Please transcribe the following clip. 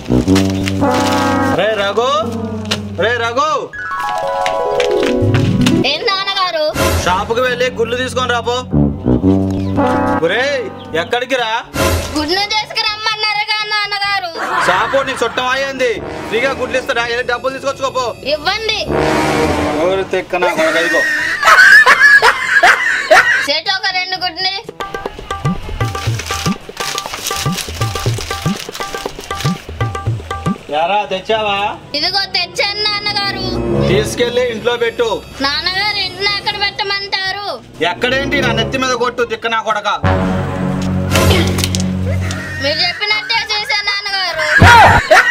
రే రఘు రే రఘు ఏం నాన్నగారు షాపుకి వెళ్ళి గుళ్ళు తీసుకొని రాపో ఒరే ఎక్కడికి రా గుడ్లు తీసుకురమ్మన్నారుగా నాన్నగారు షాపు నీకు చుట్టం అయ్యింది ఫ్రీగా గుడ్లు ఇస్తాడా వెళ్ళి డబ్బులు తీసుకొచ్చుకోపో ఇవ్వండి ఎవరు తెక్క నాకు ఇదిగో చేతి ఒక రెండు గుడ్ని యారా తెచ్చావా ఇదిగో తెచ్చాను నాన్నగారు తీసుకెళ్ళి ఇంట్లో పెట్టు నాన్నగారు ఇంటిని ఎక్కడ పెట్టమంటారు ఎక్కడేంటి నా నెత్తి మీద కొట్టు తిక్క నా కొడక మీరు చెప్పినట్టే చేశాను నాన్నగారు